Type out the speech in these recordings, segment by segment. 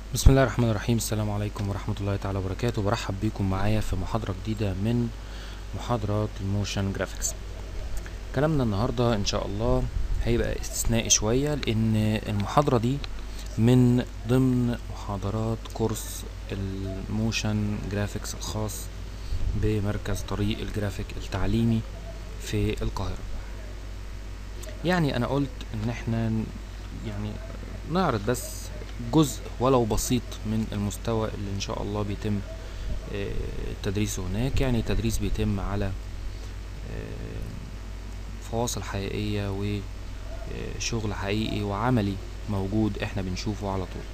بسم الله الرحمن الرحيم السلام عليكم ورحمة الله تعالى وبركاته برحب بيكم معايا في محاضرة جديدة من محاضرات الموشن جرافيكس كلامنا النهاردة ان شاء الله هيبقى استثنائي شوية لان المحاضرة دي من ضمن محاضرات كورس الموشن جرافيكس الخاص بمركز طريق الجرافيك التعليمي في القاهرة يعني انا قلت ان احنا يعني نعرض بس جزء ولو بسيط من المستوى اللي ان شاء الله بيتم آه، تدريسه هناك يعني تدريس بيتم على آه، فواصل حقيقية وشغل حقيقي وعملي موجود احنا بنشوفه على طول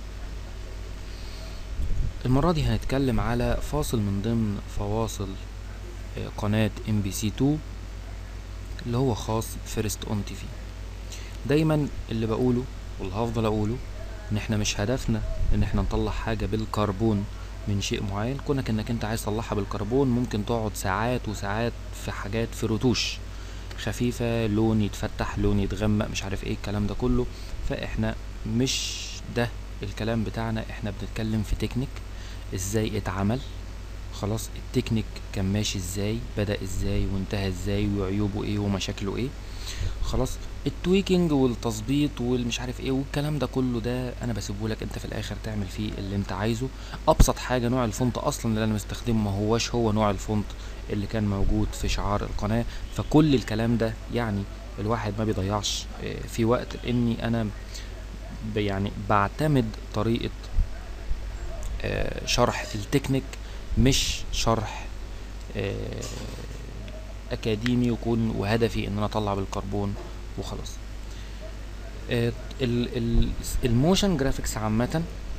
المرة دي هنتكلم على فاصل من ضمن فواصل آه، قناة ام بي سي 2 اللي هو خاص فيرست اون تي في دايما اللي بقوله واللي هفضل اقوله ان احنا مش هدفنا ان احنا نطلع حاجة بالكربون من شيء معين كونك انك انت عايز تطلعها بالكربون ممكن تقعد ساعات وساعات في حاجات في رتوش خفيفة لون يتفتح لون يتغمق مش عارف ايه الكلام ده كله فاحنا مش ده الكلام بتاعنا احنا بنتكلم في تكنيك ازاي اتعمل خلاص التكنيك كان ماشي ازاي بدأ ازاي وانتهى ازاي وعيوبه ايه ومشاكله ايه خلاص التويكنج والتظبيط والمش عارف ايه والكلام ده كله ده انا بسيبه لك انت في الاخر تعمل فيه اللي انت عايزه ابسط حاجه نوع الفونت اصلا اللي انا مستخدمه ما هوش هو نوع الفونت اللي كان موجود في شعار القناه فكل الكلام ده يعني الواحد ما بيضيعش آه، في وقت لاني انا ب- يعني بعتمد طريقه آه، شرح التكنيك مش شرح آه، اكاديمي ويكون وهدفي ان انا اطلع بالكربون وخلاص آه، ال- ال- الموشن جرافيكس عامة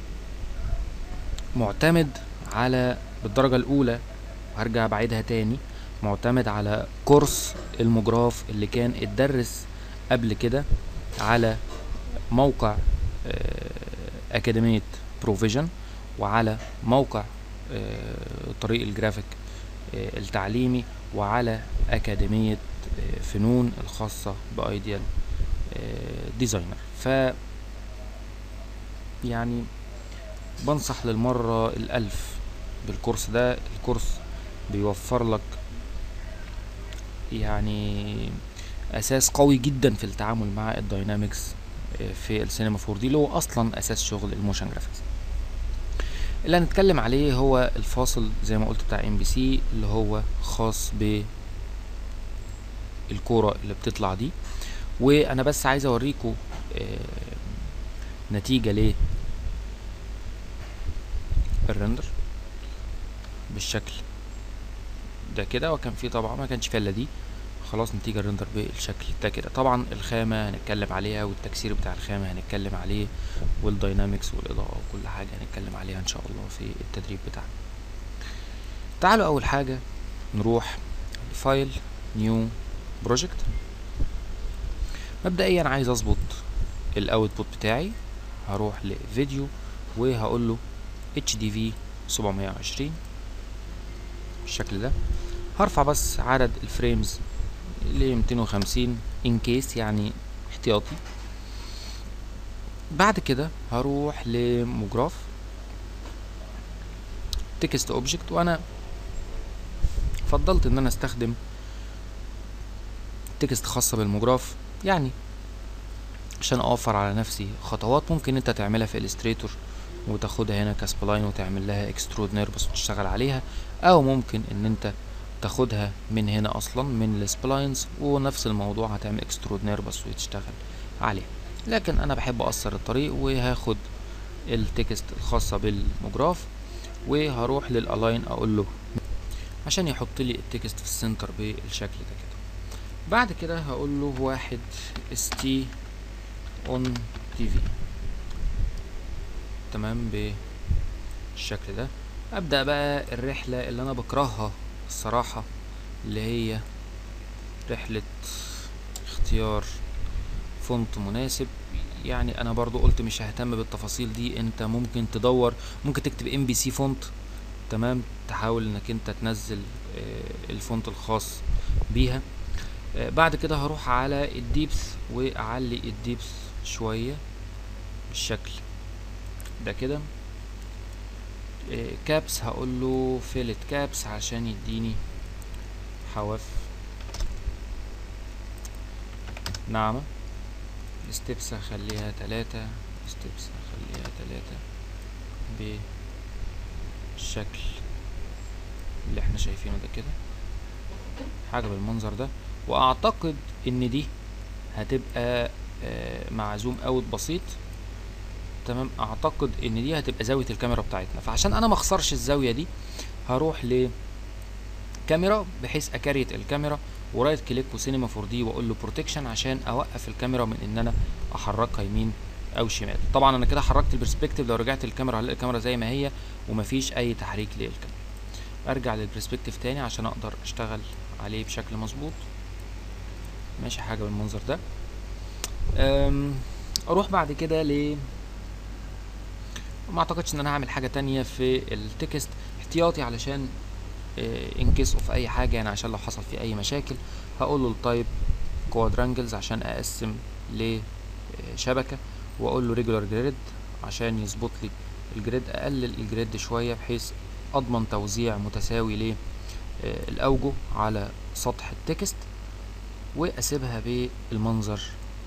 معتمد على بالدرجة الأولى وهرجع بعيدها تاني معتمد على كورس المجراف اللي كان اتدرس قبل كده على موقع آه، أكاديمية بروفيجن وعلى موقع آه، طريق الجرافيك آه، التعليمي وعلى أكاديمية آه، فنون الخاصة بأيديال ديزاينر ف يعني بنصح للمرة الألف بالكورس ده الكورس بيوفر لك يعني أساس قوي جدا في التعامل مع الداينامكس آه، في السينما 4 دي اللي هو أصلا أساس شغل الموشن جرافيكس اللي هنتكلم عليه هو الفاصل زي ما قلت بتاع ام بي سي اللي هو خاص ب الكورة اللي بتطلع دي وانا بس عايز اوريكم آه، نتيجة ليه الرندر بالشكل ده كده وكان في طبعا ما كانش فيها الا دي خلاص نتيجة الرندر بالشكل ده كده طبعا الخامة هنتكلم عليها والتكسير بتاع الخامة هنتكلم عليه والداينامكس والإضاءة وكل حاجة هنتكلم عليها إن شاء الله في التدريب بتاعنا تعالوا أول حاجة نروح فايل نيو بروجكت مبدئيا عايز اظبط الاوتبوت بتاعي هروح لفيديو وهقول له اتش دي في 720 بالشكل ده هرفع بس عدد الفريمز ل 250 ان كيس يعني احتياطي بعد كده هروح لمجراف تكست اوبجكت وانا فضلت ان انا استخدم تكست خاصة بالمجراف يعني عشان اوفر على نفسي خطوات ممكن انت تعملها في الستريتور وتاخدها هنا كسبلاين وتعمل لها اكسترود نيربس وتشتغل عليها او ممكن ان انت تاخدها من هنا اصلا من السبلاينز ونفس الموضوع هتعمل اكسترود نيربس وتشتغل عليها لكن انا بحب اقصر الطريق وهاخد التكست الخاصة بالمجراف وهروح للالاين اقول له عشان يحط لي التكست في السنتر بالشكل ده كده بعد كده هقول له واحد اس تي اون تي في تمام بالشكل ده ابدا بقى الرحله اللي انا بكرهها الصراحه اللي هي رحله اختيار فونت مناسب يعني انا برضو قلت مش ههتم بالتفاصيل دي انت ممكن تدور ممكن تكتب ام بي سي فونت تمام تحاول انك انت تنزل آه، الفونت الخاص بيها آه، بعد كده هروح على الديبث واعلي الديبث شوية بالشكل ده كده كابس هقول له فيلت كابس عشان يديني حواف ناعمة الستبس هخليها تلاتة الستبس هخليها تلاتة بالشكل اللي احنا شايفينه ده كده حاجة بالمنظر ده واعتقد ان دي هتبقى آه، مع زوم اوت بسيط تمام اعتقد ان دي هتبقى زاوية الكاميرا بتاعتنا فعشان انا ما اخسرش الزاوية دي هروح ل كاميرا بحيث اكريت الكاميرا ورايت كليك وسينما 4 دي واقول له بروتكشن عشان اوقف الكاميرا من ان انا احركها يمين او شمال طبعا انا كده حركت البرسبكتيف لو رجعت الكاميرا هلاقي الكاميرا زي ما هي ومفيش اي تحريك للكاميرا ارجع للبرسبكتيف تاني عشان اقدر اشتغل عليه بشكل مظبوط ماشي حاجه بالمنظر ده أم، اروح بعد كده ل ما اعتقدش ان انا هعمل حاجه تانية في التكست احتياطي علشان ان كيس اوف اي حاجه يعني عشان لو حصل فيه اي مشاكل هقول له التايب كوادرانجلز عشان اقسم لشبكه واقول له ريجولار جريد عشان يظبط لي الجريد اقلل الجريد شويه بحيث اضمن توزيع متساوي للاوجه على سطح التكست واسيبها بالمنظر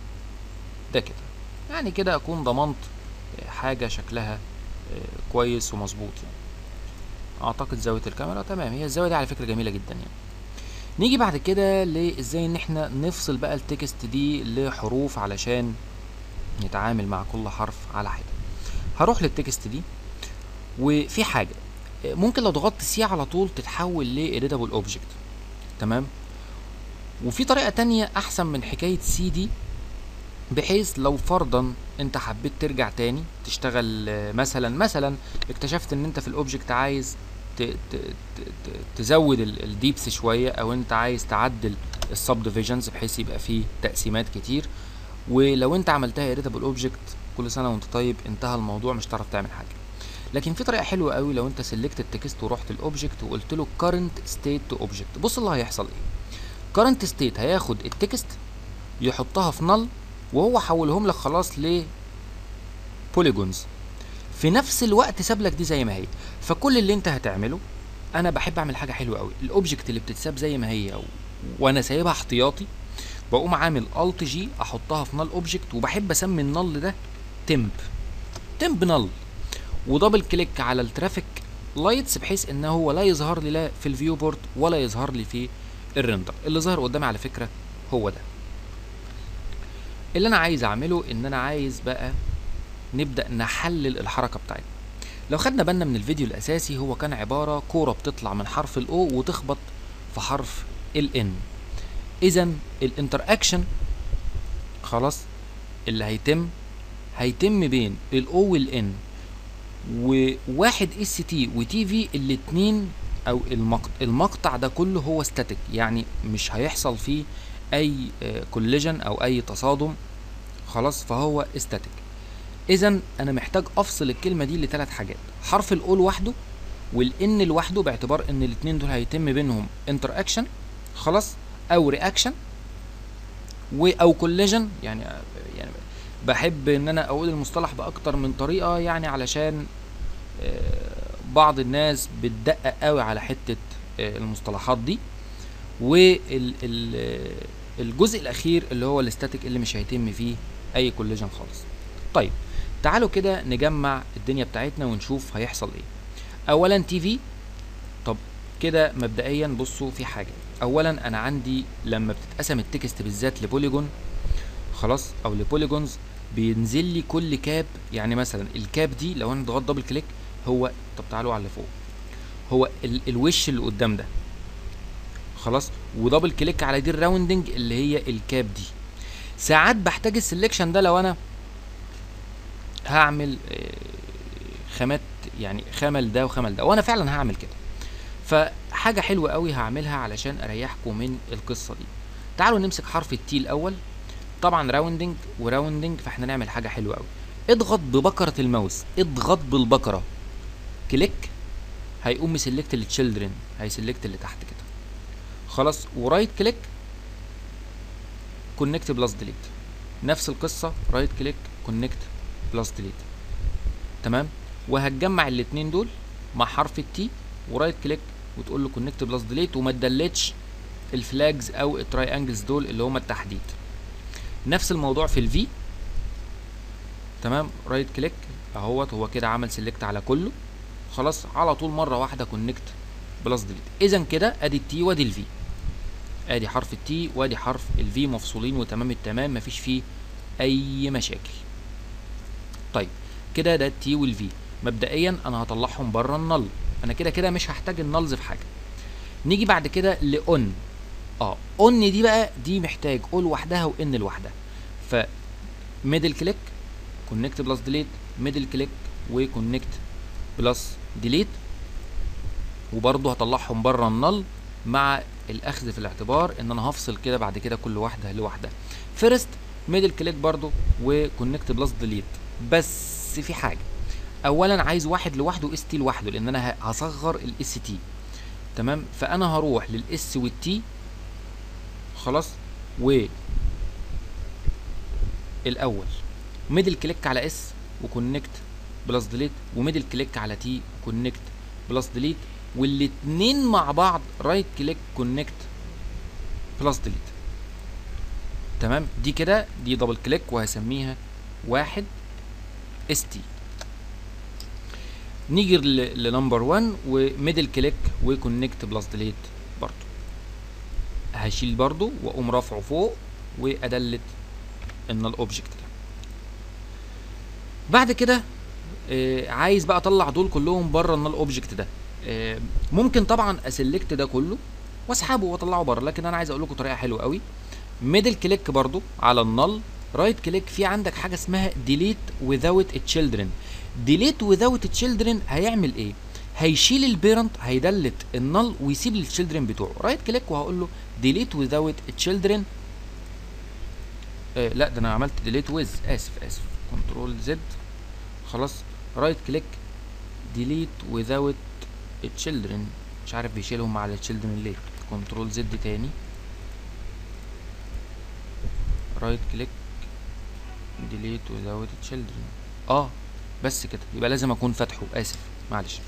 ده كده يعني كده اكون ضمنت حاجه شكلها كويس ومظبوط يعني اعتقد زاويه الكاميرا تمام هي الزاويه دي على فكره جميله جدا يعني نيجي بعد كده لازاي ان احنا نفصل بقى التكست دي لحروف علشان نتعامل مع كل حرف على حده هروح للتكست دي وفي حاجه ممكن لو ضغطت سي على طول تتحول ل editable اوبجكت تمام وفي طريقه تانية احسن من حكايه سي دي بحيث لو فرضا انت حبيت ترجع تاني تشتغل مثلا مثلا اكتشفت ان انت في الاوبجكت عايز ت ت ت تزود الديبس شويه او انت عايز تعدل السب ديفيجنز بحيث يبقى فيه تقسيمات كتير ولو انت عملتها اديتابل اوبجكت كل سنه وانت طيب انتهى الموضوع مش هتعرف تعمل حاجه لكن في طريقه حلوه قوي لو انت سلكت التكست ورحت الاوبجكت وقلت له current state to object بص اللي هيحصل ايه current state هياخد التكست يحطها في null وهو حولهم لك خلاص ل بوليجونز في نفس الوقت ساب لك دي زي ما هي فكل اللي انت هتعمله انا بحب اعمل حاجه حلوه قوي الاوبجكت اللي بتتساب زي ما هي و... وانا سايبها احتياطي بقوم عامل الت جي احطها في نال اوبجكت وبحب اسمي النل ده تمب تمب نل ودبل كليك على الترافيك لايتس بحيث ان هو لا يظهر لي لا في الفيو بورد ولا يظهر لي في الريندر اللي ظهر قدامي على فكره هو ده اللي انا عايز اعمله ان انا عايز بقى نبدا نحلل الحركه بتاعتنا لو خدنا بالنا من الفيديو الاساسي هو كان عباره كوره بتطلع من حرف الاو وتخبط في حرف الان اذا الانتراكشن خلاص اللي هيتم هيتم بين الاو والان وواحد اس تي وتي في الاتنين او المقطع, المقطع ده كله هو ستاتيك يعني مش هيحصل فيه اي كوليجن او اي تصادم خلاص فهو ستاتيك اذا انا محتاج افصل الكلمه دي لثلاث حاجات حرف الاو لوحده والان لوحده باعتبار ان الاثنين دول هيتم بينهم انتر اكشن خلاص او رياكشن و او كوليجن يعني يعني بحب ان انا اقول المصطلح باكتر من طريقه يعني علشان بعض الناس بتدقق قوي على حته المصطلحات دي والجزء الاخير اللي هو الاستاتيك اللي مش هيتم فيه اي كوليجن خالص طيب تعالوا كده نجمع الدنيا بتاعتنا ونشوف هيحصل ايه اولا تي في طب كده مبدئيا بصوا في حاجه اولا انا عندي لما بتتقسم التكست بالذات لبوليجون خلاص او لبوليجونز بينزل لي كل كاب يعني مثلا الكاب دي لو انا ضغطت دبل كليك هو طب تعالوا على اللي فوق هو ال الوش اللي قدام ده خلاص ودبل كليك على دي الراوندنج اللي هي الكاب دي ساعات بحتاج السلكشن ده لو انا هعمل خامات يعني خامل ده وخامل ده وانا فعلا هعمل كده فحاجه حلوه قوي هعملها علشان اريحكم من القصه دي تعالوا نمسك حرف التي الاول طبعا راوندنج وراوندنج فاحنا نعمل حاجه حلوه قوي اضغط ببكره الماوس اضغط بالبكره كليك هيقوم مسلكت التشيلدرن هيسلكت اللي تحت كده خلاص ورايت كليك كونكت بلس ديليت نفس القصه رايت كليك كونكت بلس ديليت تمام وهتجمع الاتنين دول مع حرف التي ورايت كليك وتقول له كونكت بلس ديليت وما تدلتش الفلاجز او التراينجلز دول اللي هم التحديد نفس الموضوع في الفي تمام رايت كليك اهوت هو كده عمل سيلكت على كله خلاص على طول مره واحده كونكت بلس ديليت اذا كده ادي التي وادي الفي ادي حرف التي وادي حرف الفي مفصولين وتمام التمام مفيش فيه اي مشاكل طيب كده ده التي والفي مبدئيا انا هطلعهم بره النل انا كده كده مش هحتاج النلز في حاجه نيجي بعد كده لاون اه اون دي بقى دي محتاج او لوحدها وان لوحدها ف ميدل كليك كونكت بلس ديليت ميدل كليك وكونكت بلس ديليت وبرضه هطلعهم بره النل مع الاخذ في الاعتبار ان انا هفصل كده بعد كده كل واحده لوحدها فيرست ميدل كليك برضه وكونكت بلس ديليت بس في حاجه اولا عايز واحد لوحده اس تي لوحده لان انا هصغر الاس تي تمام فانا هروح للاس والتي خلاص و الاول ميدل كليك على اس وكونكت بلس ديليت وميدل كليك على تي وكونكت بلس ديليت والاتنين مع بعض رايت كليك كونكت بلس ديليت تمام دي كده دي دبل كليك وهسميها واحد اس تي نيجي لنمبر 1 وميدل كليك وكونكت بلس ديليت برضو هشيل برضو واقوم رافعه فوق وادلت ان الاوبجكت ده بعد كده آه عايز بقى اطلع دول كلهم بره النال اوبجكت ده آه ممكن طبعا اسلكت ده كله واسحبه واطلعه بره لكن انا عايز اقول لكم طريقه حلوه قوي ميدل كليك برضو على النل رايت كليك في عندك حاجه اسمها ديليت without تشيلدرن ديليت without تشيلدرن هيعمل ايه هيشيل البيرنت هيدلت النل ويسيب التشيلدرن بتوعه رايت كليك وهقول له ديليت without تشيلدرن آه لا ده انا عملت ديليت ويز اسف اسف كنترول زد خلاص رايت كليك ديليت without تشيلدرن مش عارف بيشيلهم على التشيلدرن ليه كنترول زد تاني رايت كليك ديليت without تشيلدرن اه بس كده يبقى لازم اكون فاتحه اسف معلش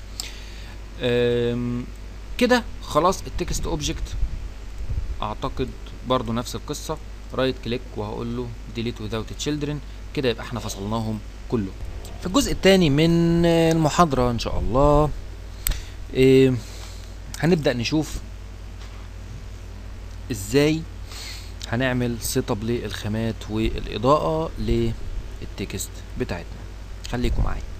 كده خلاص التكست اوبجكت اعتقد برضو نفس القصه رايت كليك وهقول له ديليت without تشيلدرن كده يبقى احنا فصلناهم كله في الجزء الثاني من المحاضره ان شاء الله إيه هنبدا نشوف ازاي هنعمل سيت اب للخامات والاضاءه للتكست بتاعتنا خليكم معايا